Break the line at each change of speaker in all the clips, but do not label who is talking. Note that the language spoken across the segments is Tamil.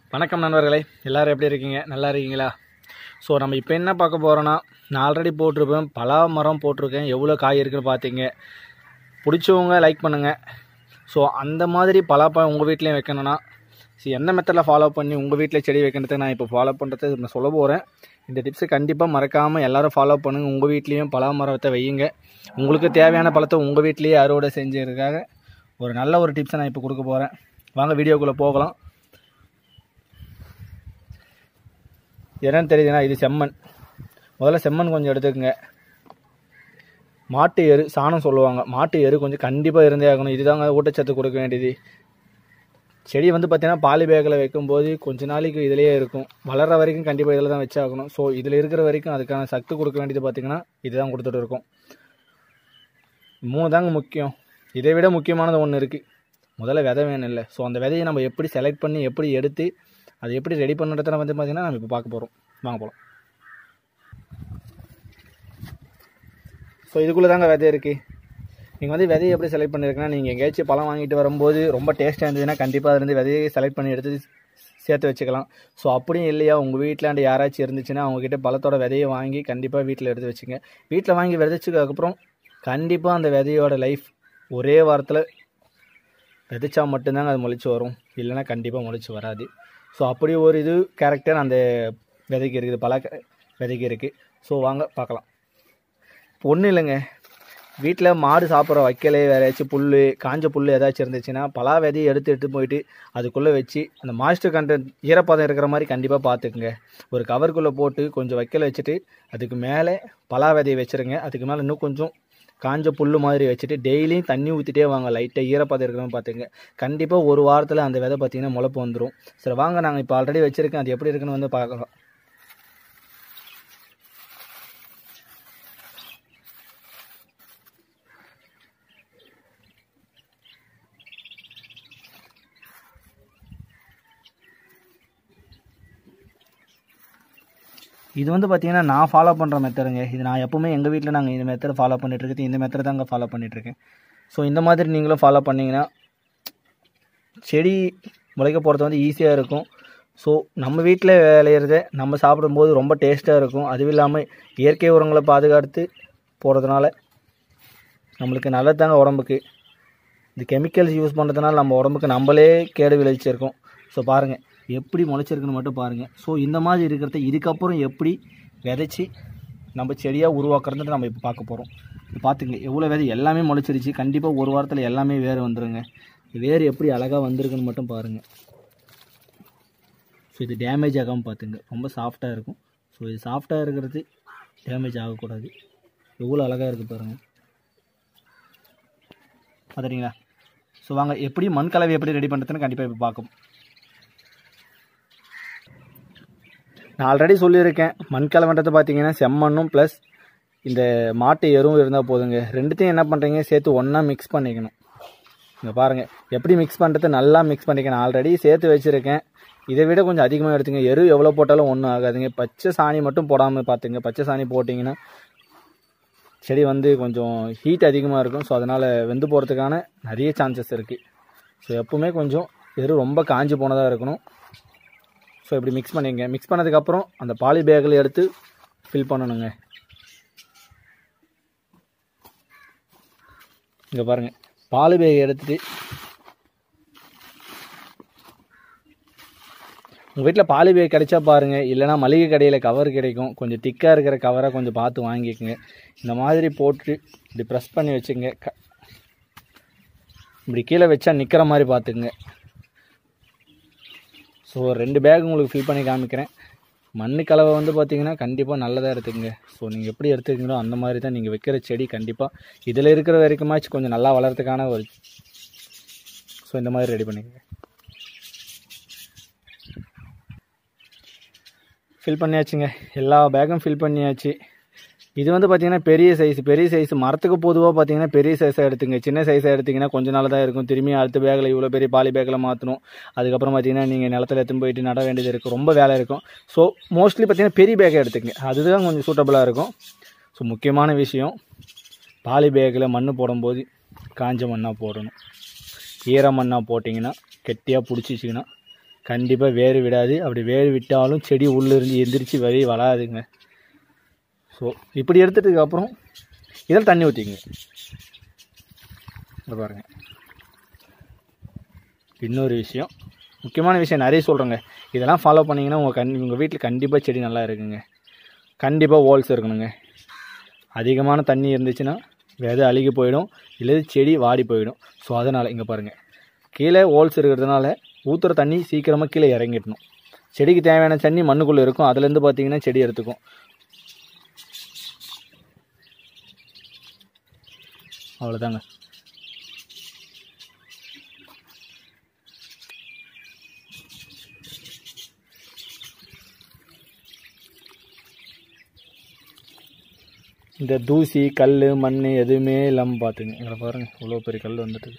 வணக்கம் நண்பர்களே எல்லாரும் எப்படி இருக்கீங்க நல்லா இருக்கீங்களா ஸோ நம்ம இப்போ என்ன பார்க்க போகிறோன்னா நான் ஆல்ரெடி போட்டிருப்பேன் பலா மரம் போட்டிருக்கேன் எவ்வளோ காய் இருக்குன்னு பார்த்தீங்க பிடிச்சவங்க லைக் பண்ணுங்கள் ஸோ அந்த மாதிரி பலாப்பழம் உங்கள் வீட்லேயும் வைக்கணும்னா ஸோ எந்த மெத்தடில் ஃபாலோ பண்ணி உங்கள் வீட்டில் செடி வைக்கிறதுக்கு நான் இப்போ ஃபாலோ பண்ணுறது நான் சொல்ல போகிறேன் இந்த டிப்ஸை கண்டிப்பாக மறக்காமல் எல்லாரும் ஃபாலோ பண்ணுங்கள் உங்கள் வீட்லேயும் பலா மரத்தை வையுங்க உங்களுக்கு தேவையான பழத்தை உங்கள் வீட்லேயே அறுவடை செஞ்சதுக்காக ஒரு நல்ல ஒரு டிப்ஸை நான் இப்போ கொடுக்க போகிறேன் வாங்க வீடியோக்குள்ளே போகலாம் என்னன்னு தெரியுதுன்னா இது செம்மண் முதல்ல செம்மண் கொஞ்சம் எடுத்துக்கங்க மாட்டு எரு சாணம் சொல்லுவாங்க மாட்டு எரு கொஞ்சம் கண்டிப்பாக இருந்தே ஆகணும் இதுதாங்க ஊட்டச்சத்து கொடுக்க வேண்டியது செடி வந்து பார்த்தீங்கன்னா பாலி பேக்கில் வைக்கும்போது கொஞ்ச நாளைக்கு இதிலேயே இருக்கும் வளர்கிற வரைக்கும் கண்டிப்பாக இதில் தான் வச்சாகணும் ஸோ இதில் இருக்கிற வரைக்கும் அதுக்கான சத்து கொடுக்க வேண்டியது பார்த்தீங்கன்னா இதுதான் கொடுத்துட்டு இருக்கோம் மூணு தாங்க முக்கியம் இதை விட முக்கியமானது ஒன்று இருக்குது முதல்ல விதை வேணும் இல்லை ஸோ அந்த விதையை நம்ம எப்படி செலக்ட் பண்ணி எப்படி எடுத்து அதை எப்படி ரெடி பண்ணுறதுல வந்து பார்த்திங்கன்னா நம்ம இப்போ பார்க்க போகிறோம் வாங்க போகலாம் ஸோ இதுக்குள்ளே தாங்க விதை இருக்குது நீங்கள் வந்து விதையை எப்படி செலக்ட் பண்ணியிருக்கீங்கன்னா நீங்கள் எங்கேயாச்சும் பழம் வாங்கிட்டு வரும்போது ரொம்ப டேஸ்ட்டாக இருந்ததுன்னா கண்டிப்பாக அதுலேருந்து விதையை செலக்ட் பண்ணி எடுத்து சேர்த்து வச்சுக்கலாம் ஸோ அப்படியும் இல்லையா உங்கள் வீட்டிலாண்டு யாராச்சும் இருந்துச்சுன்னா அவங்கக்கிட்ட பழத்தோட விதையை வாங்கி கண்டிப்பாக வீட்டில் எடுத்து வச்சுங்க வீட்டில் வாங்கி விதைச்சதுக்கப்புறம் கண்டிப்பாக அந்த விதையோட லைஃப் ஒரே வாரத்தில் விதைச்சா மட்டும்தாங்க அது முளைச்சி வரும் இல்லைன்னா கண்டிப்பாக முளைச்சி வராது ஸோ அப்படி ஒரு இது கேரக்டர் அந்த விதைக்கு இருக்குது பல க- விதைக்கு இருக்குது ஸோ வாங்க பார்க்கலாம் ஒன்றும் இல்லைங்க வீட்டில் மாடு சாப்பிட்ற வைக்கலே வேறு ஏதாச்சும் புல் காஞ்ச புல் ஏதாச்சும் இருந்துச்சுன்னா பலா விதையை எடுத்து எடுத்து போயிட்டு அதுக்குள்ளே வச்சு அந்த மாய்ஸ்டர் கண்டென்ட் ஈரப்பதம் இருக்கிற மாதிரி கண்டிப்பாக பார்த்துக்குங்க ஒரு கவருக்குள்ளே போட்டு கொஞ்சம் வைக்கல வச்சுட்டு அதுக்கு மேலே பலா விதையை வச்சுருங்க அதுக்கு மேலே இன்னும் கொஞ்சம் காஞ்ச புல் மாதிரி வச்சுட்டு டெய்லியும் தண்ணி ஊற்றிட்டே வாங்க லைட்டாக ஈரப்பதம் இருக்கிறவங்க பார்த்துங்க கண்டிப்பாக ஒரு வாரத்தில் அந்த விதை பார்த்தீங்கன்னா முளைப்பு வந்துடும் சரி வாங்க நாங்கள் இப்போ ஆல்ரெடி வச்சுருக்கேன் அது எப்படி இருக்குன்னு வந்து பார்க்கலாம் இது வந்து பார்த்தீங்கன்னா நான் ஃபாலோ பண்ணுற மெத்தடுங்க இது நான் எப்பவுமே எங்கள் வீட்டில் நாங்கள் இந்த மெத்தட் ஃபாலோ பண்ணிட்டு இருக்கிறது இந்த மெத்தட் தாங்க ஃபாலோ பண்ணிகிட்ருக்கேன் ஸோ இந்த மாதிரி நீங்களும் ஃபாலோ பண்ணிங்கன்னா செடி முளைக்க போகிறது வந்து ஈஸியாக இருக்கும் ஸோ நம்ம வீட்டில் விளையிறத நம்ம சாப்பிடும்போது ரொம்ப டேஸ்ட்டாக இருக்கும் அதுவும் இல்லாமல் இயற்கை உரங்களை பாதுகாத்து போடுறதுனால நம்மளுக்கு நல்லது தாங்க உடம்புக்கு இந்த கெமிக்கல்ஸ் யூஸ் பண்ணுறதுனால நம்ம உடம்புக்கு நம்மளே கேடு விளைவிச்சிருக்கோம் ஸோ பாருங்கள் எப்படி முளைச்சிருக்குன்னு மட்டும் பாருங்கள் ஸோ இந்த மாதிரி இருக்கிறத இதுக்கப்புறம் எப்படி விதைச்சி நம்ம செடியாக உருவாக்குறது நம்ம இப்போ பார்க்க போகிறோம் இப்போ பார்த்துங்க எவ்வளோ விதை எல்லாமே முளைச்சிருச்சு கண்டிப்பாக ஒரு வாரத்தில் எல்லாமே வேர் வந்துருங்க வேர் எப்படி அழகாக வந்திருக்குன்னு மட்டும் பாருங்கள் ஸோ இது டேமேஜ் ஆகாமல் பார்த்துங்க ரொம்ப சாஃப்டாக இருக்கும் ஸோ இது சாஃப்டாக இருக்கிறது டேமேஜ் ஆகக்கூடாது எவ்வளோ அழகாக இருக்குது பாருங்கள் பார்த்துறீங்களா ஸோ வாங்க எப்படி மண் கலவை எப்படி ரெடி பண்ணுறதுன்னு கண்டிப்பாக இப்போ பார்க்கும் நான் ஆல்ரெடி சொல்லியிருக்கேன் மண் கலவைன்றது பார்த்தீங்கன்னா செம்மண்ணும் ப்ளஸ் இந்த மாட்டு எருவும் இருந்தால் போதுங்க ரெண்டுத்தையும் என்ன பண்ணுறீங்க சேர்த்து ஒன்றா மிக்ஸ் பண்ணிக்கணும் இங்கே பாருங்கள் எப்படி மிக்ஸ் பண்ணுறது நல்லா மிக்ஸ் பண்ணிக்கணும் ஆல்ரெடி சேர்த்து வச்சுருக்கேன் இதை விட கொஞ்சம் அதிகமாக எடுத்துங்க எரு எவ்வளோ போட்டாலும் ஒன்றும் ஆகாதுங்க பச்சை சாணி மட்டும் போடாமல் பார்த்துங்க பச்சை சாணி போட்டிங்கன்னா செடி வந்து கொஞ்சம் ஹீட் அதிகமாக இருக்கும் ஸோ அதனால் வெந்து போகிறதுக்கான நிறைய சான்சஸ் இருக்குது ஸோ எப்பவுமே கொஞ்சம் எரு ரொம்ப காஞ்சி போனதாக இருக்கணும் ஸோ இப்படி மிக்ஸ் பண்ணிங்க மிக்ஸ் பண்ணதுக்கப்புறம் அந்த பாலி பேக்கில் எடுத்து ஃபில் பண்ணணுங்க இங்கே பாருங்கள் பாலி பேக் எடுத்துட்டு உங்கள் வீட்டில் பாலி பேக் கிடைச்சா பாருங்கள் இல்லைனா மளிகை கடையில் கவர் கிடைக்கும் கொஞ்சம் திக்காக இருக்கிற கவரை கொஞ்சம் பார்த்து வாங்கிக்கோங்க இந்த மாதிரி போட்டு இப்படி ப்ரெஸ் பண்ணி வச்சுங்க க இப்படி கீழே வச்சா நிற்கிற மாதிரி பார்த்துக்குங்க ஸோ ரெண்டு பேக் உங்களுக்கு ஃபில் பண்ணி காமிக்கிறேன் மண்ணு கலவை வந்து பார்த்தீங்கன்னா கண்டிப்பாக நல்லதாக எடுத்துக்கங்க ஸோ நீங்கள் எப்படி எடுத்துக்கீங்களோ அந்த மாதிரி தான் நீங்கள் வைக்கிற செடி கண்டிப்பாக இதில் இருக்கிற வரைக்குமாச்சும் கொஞ்சம் நல்லா வளர்கிறதுக்கான ஒரு ஸோ இந்த மாதிரி ரெடி பண்ணிக்கங்க ஃபில் பண்ணியாச்சுங்க எல்லா பேக்கும் ஃபில் பண்ணியாச்சு இது வந்து பார்த்தீங்கன்னா பெரிய சைஸ் பெரிய சைஸ் மரத்துக்கு பொதுவாக பார்த்தீங்கன்னா பெரிய சைஸாக எடுத்துங்க சின்ன சைஸாக எடுத்திங்கன்னா கொஞ்ச நாள் தான் இருக்கும் திரும்பி அடுத்த பேக்கில் இவ்வளோ பெரிய பாலி பேக்கில் மாற்றணும் அதுக்கப்புறம் பார்த்தீங்கன்னா நீங்கள் நிலத்துல எடுத்துன்னு போயிட்டு நட வேண்டியது இருக்கும் ரொம்ப வேலை இருக்கும் ஸோ மோஸ்ட்லி பார்த்தீங்கன்னா பெரிய பேக்கை எடுத்துங்க அதுதான் கொஞ்சம் சூட்டபுளாக இருக்கும் ஸோ முக்கியமான விஷயம் பாலி பேக்கில் மண் போடும்போது காஞ்ச மண்ணாக போடணும் ஈர மண்ணாக போட்டிங்கன்னா கெட்டியாக பிடிச்சிச்சிங்கன்னா கண்டிப்பாக வேறு விடாது அப்படி வேறு விட்டாலும் செடி உள்ளே இருந்து எந்திரிச்சு வெளியே வளாதுங்க ஸோ இப்படி எடுத்துட்டதுக்கு அப்புறம் இதில் தண்ணி ஊற்றிங்க இதை பாருங்க இன்னொரு விஷயம் முக்கியமான விஷயம் நிறைய சொல்கிறேங்க இதெல்லாம் ஃபாலோ பண்ணிங்கன்னா உங்கள் கண் உங்கள் வீட்டில் கண்டிப்பாக செடி நல்லா இருக்குங்க கண்டிப்பாக ஹோல்ஸ் இருக்கணுங்க அதிகமான தண்ணி இருந்துச்சுன்னா விதை அழுகி போயிடும் இல்லை செடி வாடி போயிடும் ஸோ அதனால் இங்கே பாருங்கள் கீழே ஹோல்ஸ் இருக்கிறதுனால ஊற்றுற தண்ணி சீக்கிரமாக கீழே இறங்கிடணும் செடிக்கு தேவையான தண்ணி மண்ணுக்குள்ளே இருக்கும் அதுலேருந்து பார்த்தீங்கன்னா செடி எடுத்துக்கும் அவ்வளோதாங்க இந்த தூசி கல் மண் எதுவுமே இல்லாமல் பார்த்துங்க இதில் பாருங்கள் இவ்வளோ பெரிய கல் வந்துட்டு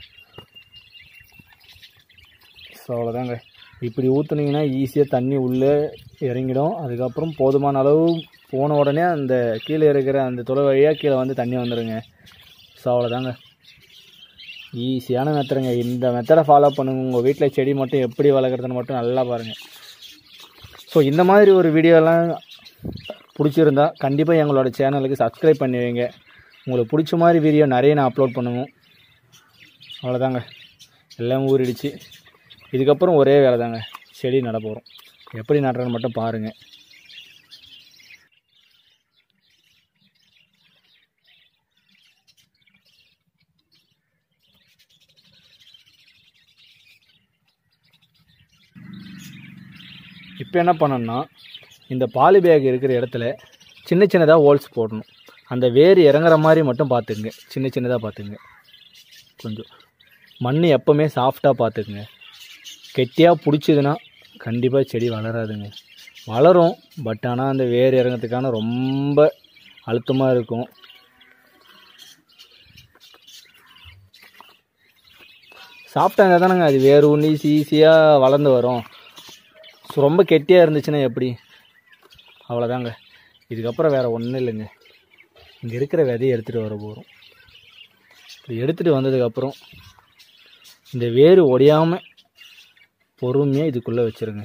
ஸோ அவ்வளோதாங்க இப்படி ஊற்றுனீங்கன்னா ஈஸியாக தண்ணி உள்ளே இறங்கிடும் அதுக்கப்புறம் போதுமான அளவு போன உடனே அந்த கீழே இருக்கிற அந்த துளை வழியாக கீழே வந்து தண்ணி வந்துடுங்க ஸோ அவ்வளோதாங்க ஈஸியான மெத்தடுங்க இந்த மெத்தடை ஃபாலோ பண்ணுங்க உங்கள் வீட்டில் செடி மட்டும் எப்படி வளர்க்குறதுன்னு மட்டும் நல்லா பாருங்கள் ஸோ இந்த மாதிரி ஒரு வீடியோலாம் பிடிச்சிருந்தா கண்டிப்பாக எங்களோட சேனலுக்கு சப்ஸ்கிரைப் பண்ணி வைங்க உங்களுக்கு பிடிச்ச மாதிரி வீடியோ நிறைய நான் அப்லோட் பண்ணுவோம் அவ்வளோதாங்க எல்லாம் ஊறிடுச்சு இதுக்கப்புறம் ஒரே வேலை தாங்க செடி நட போகிறோம் எப்படி நடுறேன்னு மட்டும் பாருங்கள் இப்போ என்ன பண்ணணும்னா இந்த பாலி பேக் இருக்கிற இடத்துல சின்ன சின்னதாக ஹோல்ஸ் போடணும் அந்த வேர் இறங்குற மாதிரி மட்டும் பார்த்துக்குங்க சின்ன சின்னதாக பார்த்துக்குங்க கொஞ்சம் மண் எப்போவுமே சாஃப்டாக பார்த்துக்குங்க கெட்டியாக பிடிச்சதுன்னா கண்டிப்பாக செடி வளராதுங்க வளரும் பட் ஆனால் அந்த வேர் இறங்கிறதுக்கான ரொம்ப அழுத்தமாக இருக்கும் சாஃப்டாக இருந்தால் தானேங்க அது வேர் ஊண்டி ஈஸியாக வளர்ந்து வரும் ஸோ ரொம்ப கெட்டியாக இருந்துச்சுன்னா எப்படி அவ்வளோதாங்க இதுக்கப்புறம் வேறு ஒன்றும் இல்லைங்க இங்கே இருக்கிற விதையை எடுத்துகிட்டு வர போகிறோம் இப்படி எடுத்துகிட்டு வந்ததுக்கப்புறம் இந்த வேர் ஒடியாமல் பொறுமையாக இதுக்குள்ளே வச்சுருங்க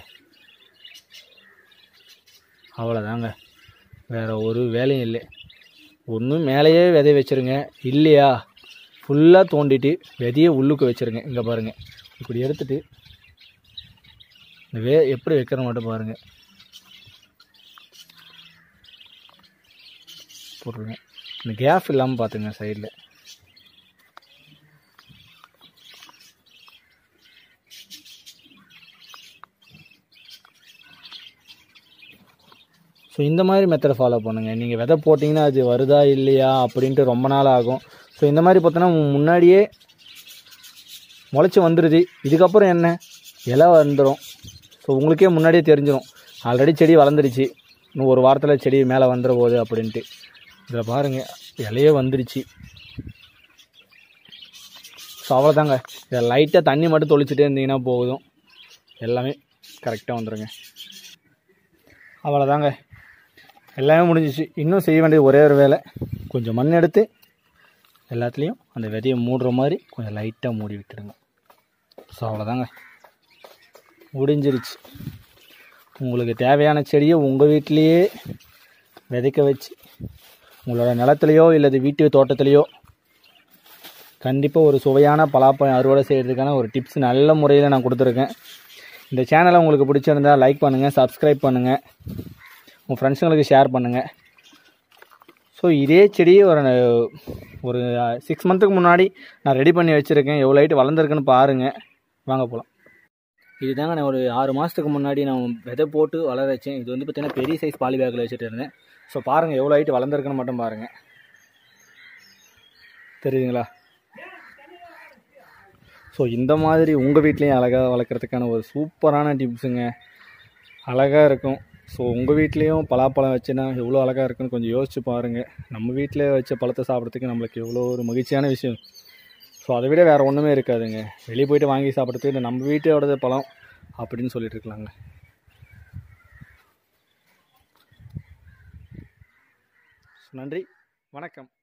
அவ்வளோதாங்க வேறு ஒரு வேலையும் இல்லை ஒன்றும் மேலேயே விதைய வச்சுருங்க இல்லையா ஃபுல்லாக தோண்டிட்டு விதையை உள்ளுக்கு வச்சுருங்க இங்கே பாருங்கள் இப்படி எடுத்துட்டு இந்த வே எப்படி வைக்கிற மட்டும் பாருங்கள் போட்டுருங்க இந்த கேப் இல்லாமல் பார்த்துங்க சைடில் ஸோ இந்த மாதிரி மெத்தடை ஃபாலோ பண்ணுங்கள் நீங்கள் விதை போட்டிங்கன்னா அது வருதா இல்லையா அப்படின்ட்டு ரொம்ப நாள் ஆகும் ஸோ இந்த மாதிரி பார்த்தோன்னா முன்னாடியே முளைச்சி வந்துடுது இதுக்கப்புறம் என்ன இலை வந்துடும் ஸோ உங்களுக்கே முன்னாடியே தெரிஞ்சிடும் ஆல்ரெடி செடி வளர்ந்துருச்சு இன்னும் ஒரு வாரத்தில் செடி மேலே வந்துட போகுது அப்படின்ட்டு இதில் பாருங்கள் இலையே வந்துடுச்சு ஸோ அவ்வளோதாங்க இதில் லைட்டாக தண்ணி மட்டும் தொளிச்சிட்டே இருந்தீங்கன்னா போதும் எல்லாமே கரெக்டாக வந்துடுங்க அவ்வளோதாங்க எல்லாமே முடிஞ்சிச்சு இன்னும் செய்ய வேண்டியது ஒரே ஒரு வேலை கொஞ்சம் மண் எடுத்து எல்லாத்துலேயும் அந்த விதையை மூடுற மாதிரி கொஞ்சம் லைட்டாக மூடி விட்டுடுங்க ஸோ அவ்வளோதாங்க முடிஞ்சிருச்சு உங்களுக்கு தேவையான செடியை உங்கள் வீட்டிலையே விதைக்க வச்சு உங்களோட நிலத்துலையோ இல்லது வீட்டு தோட்டத்துலேயோ கண்டிப்பாக ஒரு சுவையான பலாப்பழம் அறுவடை செய்கிறதுக்கான ஒரு டிப்ஸ் நல்ல முறையில் நான் கொடுத்துருக்கேன் இந்த சேனலை உங்களுக்கு பிடிச்சிருந்தா லைக் பண்ணுங்கள் சப்ஸ்கிரைப் பண்ணுங்கள் உங்கள் ஃப்ரெண்ட்ஸுங்களுக்கு ஷேர் பண்ணுங்கள் ஸோ இதே செடி ஒரு ஒரு சிக்ஸ் மந்த்துக்கு முன்னாடி நான் ரெடி பண்ணி வச்சுருக்கேன் எவ்வளோ ஹைட்டு வளர்ந்துருக்குன்னு பாருங்கள் வாங்க போகலாம் இதுதாங்க நான் ஒரு ஆறு மாதத்துக்கு முன்னாடி நான் விதை போட்டு வளர வச்சேன் இது வந்து பார்த்தீங்கன்னா பெரிய சைஸ் பாலி பேக்கில் வச்சுட்டு இருந்தேன் ஸோ பாருங்கள் எவ்வளோ ஹைட்டு வளர்ந்துருக்குன்னு மட்டும் பாருங்கள் தெரியுதுங்களா ஸோ இந்த மாதிரி உங்கள் வீட்லேயும் அழகாக வளர்க்குறதுக்கான ஒரு சூப்பரான டிப்ஸுங்க அழகாக இருக்கும் ஸோ உங்கள் வீட்லேயும் பலாப்பழம் வச்சுன்னா எவ்வளோ அழகாக இருக்குன்னு கொஞ்சம் யோசிச்சு பாருங்கள் நம்ம வீட்டில் வச்ச பழத்தை சாப்பிட்றதுக்கு நம்மளுக்கு எவ்வளோ ஒரு மகிழ்ச்சியான விஷயம் ஸோ அதை விட வேறு ஒன்றுமே இருக்காதுங்க வெளியே போயிட்டு வாங்கி சாப்பிட்றதுக்கு இந்த நம்ம வீட்டோட பழம் அப்படின்னு சொல்லிட்டு இருக்கலாங்க நன்றி வணக்கம்